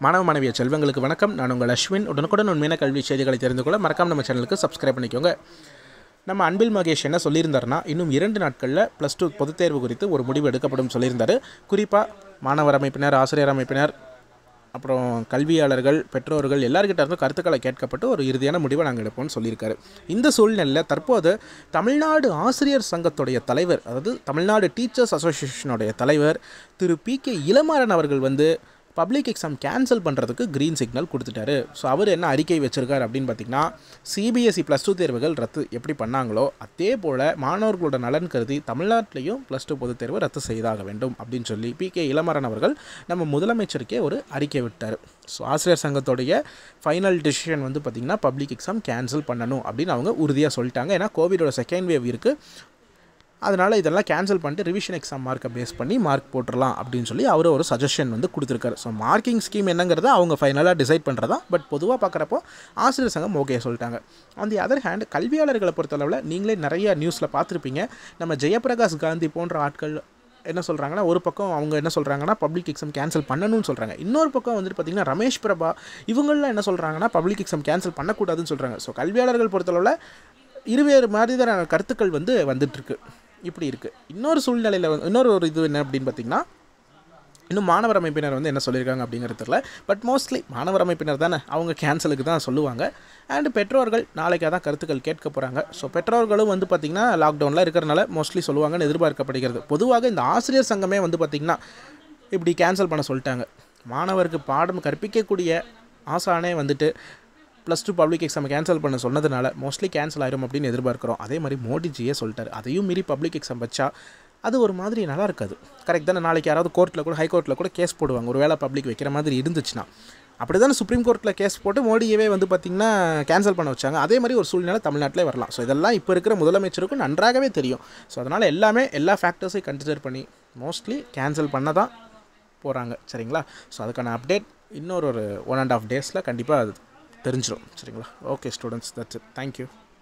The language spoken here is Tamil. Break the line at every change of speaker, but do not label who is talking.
மாணவ மாணவிய செல்வங்களுக்கு வணக்கம் நான் உங்கள் அஸ்வின் உடனுக்குடன் உண்மையான கல்வி செய்திகளை தெரிந்து கொள்ள மறக்காம நம்ம சேனலுக்கு சப்ஸ்கிரைப் பண்ணிக்கோங்க நம்ம அன்பில் மகேஷ் என்ன சொல்லியிருந்தாருன்னா இன்னும் இரண்டு நாட்களில் ப்ளஸ் டூ பொதுத் தேர்வு குறித்து ஒரு முடிவு எடுக்கப்படும் சொல்லியிருந்தாரு குறிப்பாக மாணவர் அமைப்பினர் ஆசிரியர் அமைப்பினர் அப்புறம் கல்வியாளர்கள் பெற்றோர்கள் எல்லார்கிட்ட இருந்தும் கருத்துக்களை கேட்கப்பட்டு ஒரு இறுதியான முடிவை நாங்கள் எடுப்போம்னு சொல்லியிருக்காரு இந்த சூழ்நிலையில் தற்போது தமிழ்நாடு ஆசிரியர் சங்கத்துடைய தலைவர் அதாவது தமிழ்நாடு டீச்சர்ஸ் அசோசியேஷனுடைய தலைவர் திரு பி கே இளமாறன் அவர்கள் வந்து பப்ளிக் எக்ஸாம் கேன்சல் பண்ணுறதுக்கு க்ரீன் சிக்னல் கொடுத்துட்டாரு ஸோ அவர் என்ன அறிக்கை வச்சிருக்காரு அப்படின்னு பார்த்தீங்கன்னா சிபிஎஸ்சி ப்ளஸ் டூ தேர்வுகள் ரத்து எப்படி பண்ணாங்களோ அதே போல் மாணவர்களோட நலன் கருதி தமிழ்நாட்டிலையும் ப்ளஸ் டூ பொதுத் தேர்வு ரத்து செய்தாக வேண்டும் அப்படின்னு சொல்லி பி கே இளமரன் அவர்கள் நம்ம முதலமைச்சருக்கே ஒரு அறிக்கை விட்டார் ஸோ ஆசிரியர் சங்கத்துடைய ஃபைனல் டிசிஷன் வந்து பார்த்திங்கன்னா பப்ளிக் எக்ஸாம் கேன்சல் பண்ணணும் அப்படின்னு அவங்க உறுதியாக சொல்லிட்டாங்க ஏன்னா கோவிடோட செகண்ட் வேவ் இருக்குது அதனால் இதெல்லாம் கேன்சல் பண்ணிட்டு ரிவிஷன் எக்ஸாம் மார்க்கை பேஸ் பண்ணி மார்க் போட்டுடலாம் அப்படின்னு சொல்லி அவர் ஒரு சஜஷன் வந்து கொடுத்துருக்காரு ஸோ மார்க்கிங் ஸ்கீம் என்னங்கிறத அவங்க ஃபைனலாக டிசைட் பண்ணுறதா பட் பொதுவாக பார்க்குறப்போ ஆசிரியர் சங்கம் ஓகே சொல்லிட்டாங்க ஆன் தி அதர் ஹேண்ட் கல்வியாளர்களை பொறுத்தளவில் நீங்களே நிறைய நியூஸில் பார்த்துருப்பீங்க நம்ம ஜெயபிரகாஷ் காந்தி போன்ற ஆட்கள் என்ன சொல்கிறாங்கன்னா ஒரு பக்கம் அவங்க என்ன சொல்கிறாங்கன்னா பப்ளிக் எக்ஸாம் கேன்சல் பண்ணணும்னு சொல்கிறாங்க இன்னொரு பக்கம் வந்துட்டு பார்த்திங்கன்னா ரமேஷ் பிரபா இவங்களாம் என்ன சொல்கிறாங்கன்னா பப்ளிக் எக்ஸாம் கேன்சல் பண்ணக்கூடாதுன்னு சொல்கிறாங்க ஸோ கல்வியாளர்கள் பொறுத்தளவில் இருவேறு மாதிரியான கருத்துக்கள் வந்து வந்துட்டுருக்கு இப்படி இருக்குது இன்னொரு சூழ்நிலையில் வந்து இன்னொரு ஒரு இது என்ன அப்படின்னு பார்த்தீங்கன்னா இன்னும் மாணவர் அமைப்பினர் வந்து என்ன சொல்லியிருக்காங்க அப்படிங்கிறது தெரியல பட் மோஸ்ட்லி மாணவர் அமைப்பினர் தானே அவங்க கேன்சலுக்கு தான் சொல்லுவாங்க அண்ட் பெற்றோர்கள் நாளைக்கு தான் கருத்துக்கள் கேட்க போகிறாங்க ஸோ பெற்றோர்களும் வந்து பார்த்திங்கன்னா லாக்டவுனில் இருக்கிறனால மோஸ்ட்லி சொல்லுவாங்கன்னு எதிர்பார்க்கப்படுகிறது பொதுவாக இந்த ஆசிரியர் சங்கமே வந்து பார்த்திங்கன்னா இப்படி கேன்சல் பண்ண சொல்லிட்டாங்க மாணவருக்கு பாடம் கற்பிக்கக்கூடிய ஆசானே வந்துட்டு plus two public exam cancel பண்ண சொன்னதுனால மோஸ்ட்லி கேன்சல் ஆயிரும் அப்படின்னு எதிர்பார்க்குறோம் அதே மாதிரி மோடிஜியே சொல்லிட்டாரு அதையும் மீறி பப்ளிக் எக்ஸாம் வச்சா அது ஒரு மாதிரி நல்லா இருக்காது கரெக்ட் தானே நாளைக்கு யாராவது கோர்ட்டில் கூட ஹைகோர்ட்டில் கூட கேஸ் போடுவாங்க ஒரு வேளை பப்ளிக் வைக்கிற மாதிரி இருந்துச்சுன்னா அப்படி தானே சுப்ரீம் கோர்ட்டில் கேஸ் போட்டு மோடியவே வந்து பார்த்திங்கன்னா கேன்சல் பண்ண வச்சாங்க அதே மாதிரி ஒரு சூழ்நிலை தமிழ்நாட்டிலே வரலாம் ஸோ இதெல்லாம் இப்போ இருக்கிற முதலமைச்சருக்கும் நன்றாகவே தெரியும் ஸோ அதனால் எல்லாமே எல்லா ஃபேக்டர்ஸையும் கன்சிடர் பண்ணி மோஸ்ட்லி கேன்சல் பண்ண தான் போகிறாங்க சரிங்களா ஸோ அதுக்கான அப்டேட் இன்னொரு ஒரு ஒன் அண்ட் ஆஃப் டேஸில் கண்டிப்பாக அது தெரிஞ்சிடும் சரிங்களா okay students that's it thank you